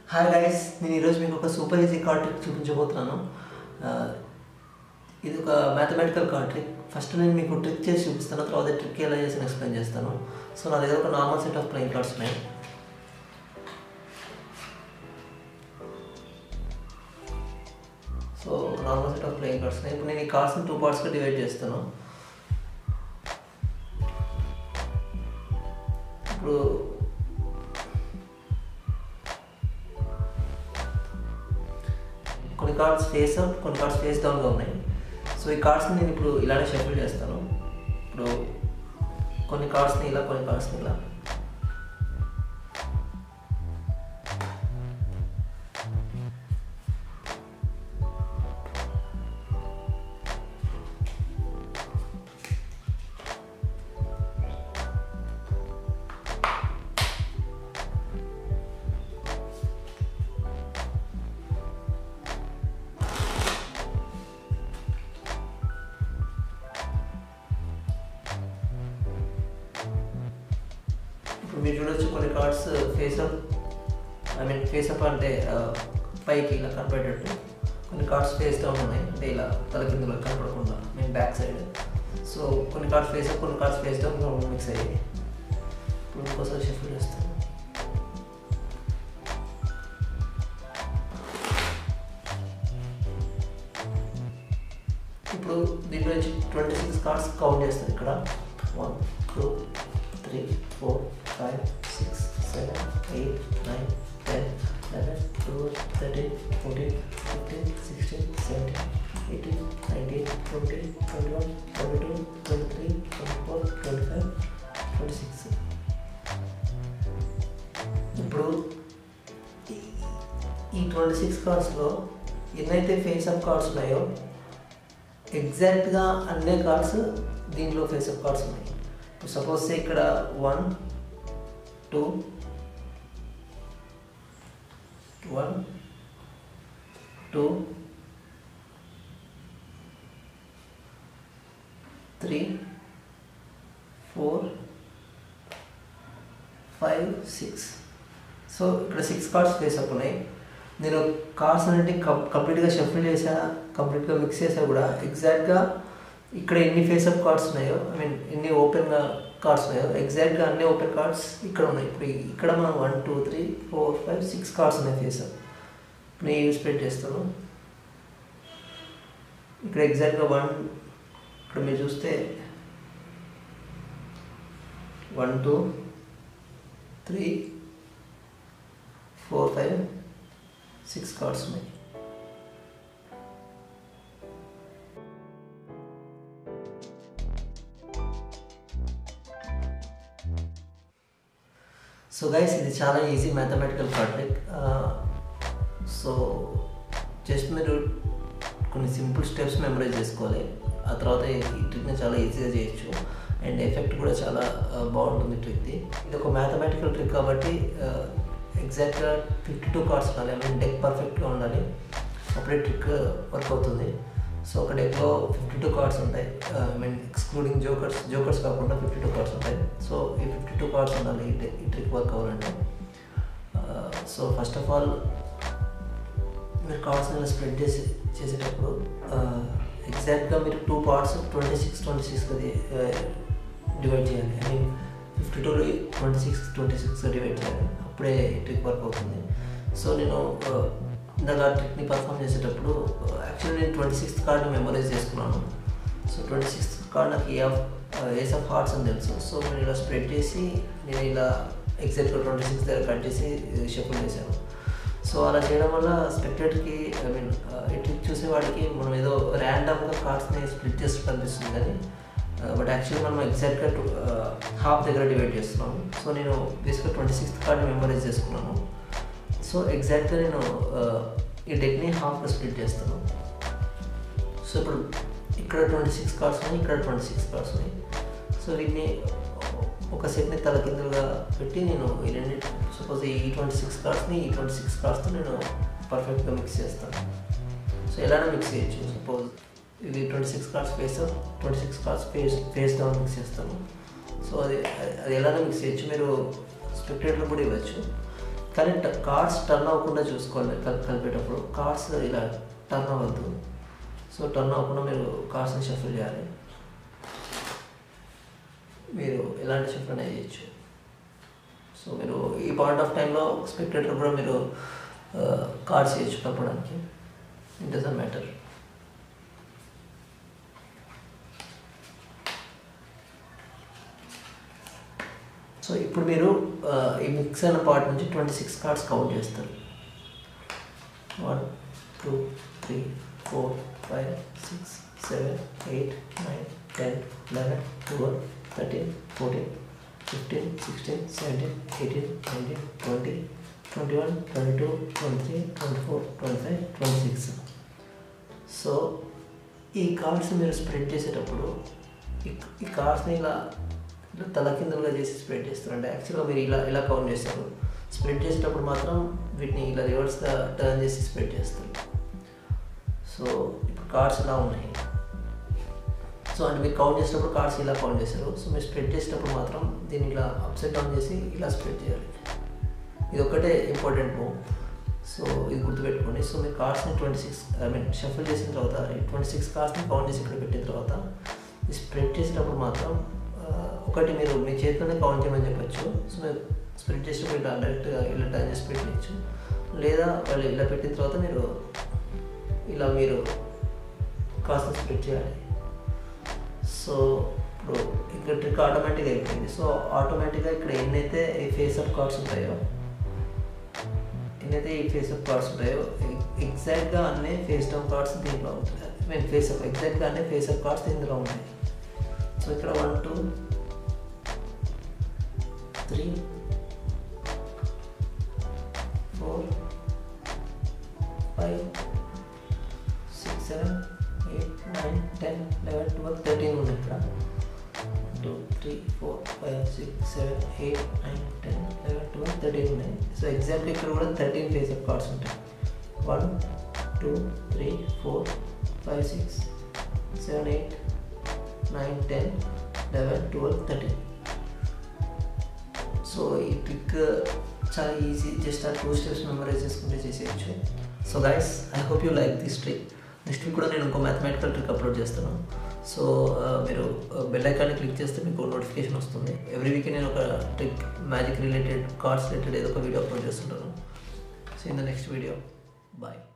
hi guys నేను ఈరోజు మీకు ఒక సూపర్ ఈజీ కార్డ్ ట్రిక్ చూపించబోతున్నాను ఆ, ఇది ఒక మ్యాథమెటికల్ కార్డ్ ట్రిక్ ఫస్ట్ నేను మీకు ట్రిక్ చేసి చూపిస్తాను తర్వాత ట్రిక్ ఎలా చేసి ఎక్స్ప్లెయిన్ చేస్తాను సో నా దగ్గర ఒక normal set of playing cards ఉన్నాయి so normal set of playing cards ఉన్నాయి ఇప్పుడు నేను ఈ కార్డ్స్ని టూ పార్ట్స్గా డివైడ్ చేస్తాను ఇప్పుడు కొన్ని కార్డ్స్ ఫేస్ అప్ కొన్ని కార్డ్స్ ఫేస్ డౌన్గా ఉన్నాయి సో ఈ కార్డ్స్ని నేను ఇప్పుడు ఇలానే షఫిల్ చేస్తాను ఇప్పుడు కొన్ని కార్డ్స్ని ఇలా కొన్ని కార్డ్స్ని ఇలా ఇప్పుడు మీరు చూడొచ్చు కొన్ని cards face up I mean face up అంటే ఆ, పైకి ఇలా కనపడేటట్టు కొన్ని కార్డ్స్ ఫేస్ డౌన్ ఉన్నాయి అంటే ఇలా తల కిందలో కనపడకుండా మీన్ బ్యాక్ సైడ్ సో కొన్ని కార్డ్స్ ఫేస్ అప్ కొన్ని కార్డ్స్ ఫేస్ డౌన్ మిక్స్ అయ్యాయి ఇప్పుడు ఇంకోసారి షిఫ్ట్ చేస్తాను ఇప్పుడు దీంట్లో నుంచి ట్వంటీ సిక్స్ కార్డ్స్ కౌంట్ చేస్తాను ఇక్కడ one two three four five six seven eight nine ten eleven twelve thirteen fourteen fifteen sixteen seventeen eighteen nineteen twenty twenty one twenty two twenty three twenty four twenty five twenty six ఇప్పుడు ఈ- ఈ twenty six కార్డ్స్లో ఎన్నైతే face up cards ఉన్నాయో ఎగ్జాక్ట్గా అన్ని cards దీంట్లో face up cards ఉన్నాయి ఇప్పుడు సపోజ్ ఇక్కడ one two one two three four five six so ఇక్కడ సిక్స్ కార్డ్స్ ఫేస్ అప్ ఉన్నాయి నేను కార్డ్స్ అనేవి కం కంప్లీట్గా షఫిల్ చేసా కంప్లీట్గా మిక్స్ చేసా కూడా ఎగ్జాక్ట్గా ఇక్కడ ఎన్ని ఫేస్ అప్ కార్డ్స్ ఉన్నాయో ఐ మీన్ ఎన్ని ఓపెన్ కార్డ్స్ ఉన్నాయో ఎగ్జాక్ట్గా అన్ని ఓపెన్ కార్డ్స్ ఇక్కడ ఉన్నాయి ఇప్పుడు ఇక్కడ మనం one two three four five six cards ఉన్నాయి ఫేస్ అప్ ఇప్పుడు నేను స్ప్రెడ్ చేస్తాను ఇక్కడ ఎగ్జాక్ట్గా వన్ ఇక్కడ మీరు చూస్తే one two three four five six cards ఉన్నాయి సో గైస్ ఇది చాలా easy mathematical project so just మీరు కొన్ని సింపుల్ స్టెప్స్ మెమరైజ్ చేసుకోవాలి ఆ తర్వాత ఈ ట్రిక్ని చాలా ఈజీగా చేయొచ్చు అండ్ ఎఫెక్ట్ కూడా చాలా ఆ, బాగుంటుంది ట్రిక్ది ఇది ఒక మ్యాథమెటికల్ ట్రిక్ కాబట్టి ఎగ్జాక్ట్గా ఫిఫ్టీ టూ కార్డ్స్ ఉండాలి ఐ మీన్ డెక్ పర్ఫెక్ట్గా ఉండాలి అప్పుడే ట్రిక్ వర్క్ అవుతుంది సో ఒక డెక్లో ఫిఫ్టీ టూ కార్డ్స్ ఉంటాయి I mean excluding jokers jokers కాకుండా ఫిఫ్టీ టూ కార్డ్స్ ఉంటాయి సో ఈ ఫిఫ్టీ టూ కార్డ్స్ ఉండాలి ఈ టే- ఈ ట్రిక్ వర్క్ అవ్వాలంటే సో ఫస్ట్ ఆఫ్ ఆల్ మీరు కార్డ్స్ ఇలా స్ప్రెడ్ చేసి చేసేటప్పుడు ఎగ్జాక్ట్గా మీరు two parts twenty six twenty six అది డివైడ్ చేయాలి I mean fifty two twenty six twenty six divide చేయాలి అప్పుడే ట్రిక్ వర్క్ అవుతుంది సో నేను uh, ఇందాక ట్రిక్ని పర్ఫామ్ చేసేటప్పుడు యాక్చువల్లీ నేను ట్వంటీ సిక్స్త్ కార్డ్ని మెమరైజ్ చేసుకున్నాను సో ట్వంటీ సిక్స్త్ కార్డ్ నాకు A of ace of hearts అని తెలుసు సో నేను ఇలా స్ప్రెడ్ చేసి నేను ఇలా ఎగ్జాక్ట్గా ట్వంటీ సిక్స్ దగ్గర కట్ చేసి షఫుల్ చేశాను సో అలా చేయడం వల్ల స్పెక్టేటర్కి ఐ మీన్ ఈ ట్రిక్ చూసేవాడికి మనం ఏదో ర్యాండమ్గా కార్డ్స్ని స్ప్లిట్ చేసి కనిపిస్తుంది కానీ బట్ యాక్చువల్లీ మనం ఎగ్జాక్ట్గా హాఫ్ దగ్గర డివైడ్ చేస్తున్నాము సో నేను బేసిక్గా ట్వంటీ సిక్స్త్ కార్డ్ని మెమరైజ్ చేసుకున్నాను సో ఎగ్జాక్ట్గా నేను uh, ఈ డెక్ని హాఫ్గా స్ప్లిట్ చేస్తాను సో ఇప్పుడు ఇక్కడ ట్వంటీ సిక్స్ కార్డ్స్ ఉన్నాయి ఇక్కడ ట్వంటీ సిక్స్ కార్డ్స్ ఉన్నాయి సో వీటిని ఒక సెట్ని తల కిందలుగా పెట్టి నేను ఈ రెండు సపోజ్ ఈ ట్వంటీ సిక్స్ కార్డ్స్ని ఈ ట్వంటీ సిక్స్ కార్డ్స్తో నేను పర్ఫెక్ట్గా మిక్స్ చేస్తాను సో ఎలానే మిక్స్ చేయొచ్చు సపోజ్ ఇది twenty six cards face twenty six cards face face down mix చేస్తాను సో అది అది ఎలానే మిక్స్ చేయొచ్చు మీరు స్పెక్టేటర్ కూడా ఇవ్వచ్చు కానీ కార్డ్స్ టర్న్ అవ్వకుండా చూసుకోవాలి కల్ కలిపేటప్పుడు కార్డ్స్ ఇలా టర్న్ అవ్వద్దు సో టర్న్ అవ్వకుండా మీరు కార్డ్స్ని షఫల్ చేయాలి మీరు ఎలాంటి షఫల్ అనేది చేయొచ్చు సో మీరు ఈ పాయింట్ ఆఫ్ టైంలో స్పెక్టేటర్ కూడా మీరు కార్డ్స్ చేయొచ్చు కలపడానికి ఇట్ డజన్ మ్యాటర్ సో ఇప్పుడు మీరు ఆ, ఈ మిక్స్ అయిన పార్ట్ నుంచి ట్వంటీ సిక్స్ కార్డ్స్ కౌంట్ చేస్తారు one two three four five six seven eight nine ten eleven twelve thirteen fourteen fifteen sixteen seventeen eighteen nineteen twenty twenty one twenty two twenty three twenty four twenty five twenty six so ఈ cards మీరు spread చేసేటప్పుడు ఈ- ఈ కార్డ్స్ని ఇలా ఇలా తలకిందులుగా చేసి spread చేస్తారు అంటే యాక్చువల్గా మీరు ఇలా ఇలా కౌంట్ చేస్తారు స్ప్రెడ్ చేసేటప్పుడు మాత్రం వీటిని ఇలా రివర్స్గా టర్న్ చేసి స్ప్రెడ్ చేస్తారు సో ఇప్పుడు కార్డ్స్ ఇలా ఉన్నాయి సో అంటే మీరు కౌంట్ చేసేటప్పుడు కార్డ్స్ ఇలా కౌంట్ చేస్తారు సో మీరు స్ప్రెడ్ చేసేటప్పుడు మాత్రం దీన్ని ఇలా అప్సెట్ డౌన్ చేసి ఇలా స్ప్రెడ్ చేయాలి ఇది ఒకటే ఇంపార్టెంట్ మూవ్ సో ఇది గుర్తుపెట్టుకోండి సో మీరు కార్డ్స్ని twenty six I mean shuffle చేసిన తర్వాత ఈ ట్వంటీ సిక్స్ కార్డ్స్ని కౌంట్ చేసి ఇక్కడ పెట్టిన తర్వాత ఈ స్ప్రెడ్ చేసేటప్పుడు మాత్రం ఆ, ఒకటి మీరు మీ చేతిలోనే కౌంట్ చేయమని చెప్పొచ్చు సో మీరు స్ప్రెడ్ చేసేటప్పుడు ఇలా డైరెక్ట్గా ఇలా టర్న్ చేసి పెట్టచ్చు లేదా వాళ్ళు ఇలా పెట్టిన తర్వాత మీరు ఇలా మీరు కాస్త స్ప్రెడ్ చేయాలి సో ఇప్పుడు ఇక్కడ ట్రిక్ ఆటోమేటిక్గా అయిపోయింది సో ఆటోమేటిక్గా ఇక్కడ ఎన్నైతే ఈ ఫేస్ అప్ కార్డ్స్ ఉంటాయో ఎన్నైతే ఈ ఫేస్ అప్ కార్డ్స్ ఉంటాయో ఎగ్జాక్ట్గా అన్నీ ఫేస్ డౌన్ కార్డ్స్ దీంట్లో ఉంటాయి మీన్ ఫేస్ అప్ ఎగ్జాక్ట్గా అన్నీ ఫేస్ అప్ కార్డ్స్ ఇందులో ఉంటాయి సో ఇక్కడ one two three four five six seven eight nine ten eleven twelve thirteen ఉన్నాయి ఇక్కడ two three four five six seven eight nine ten eleven twelve thirteen ఉన్నాయి so exactly ఇక్కడ కూడా thirteen face of cards ఉంటాయి one two three four five six seven eight nine ten eleven twelve thirteen so ఈ trick చాలా easy just ఆ two steps memorise చేసుకుంటే చేసేయచ్చు so guys I hope you like this trick next week కూడా నేను ఇంకో mathematical trick upload చేస్తాను so మీరు బెల్ ఐకాన్ని క్లిక్ చేస్తే మీకు నోటిఫికేషన్ వస్తుంది ఎవ్రీ వీక్ నేను ఒక trick magic related cards related ఏదో ఒక వీడియో అప్లోడ్ చేస్తుంటాను so in the next video bye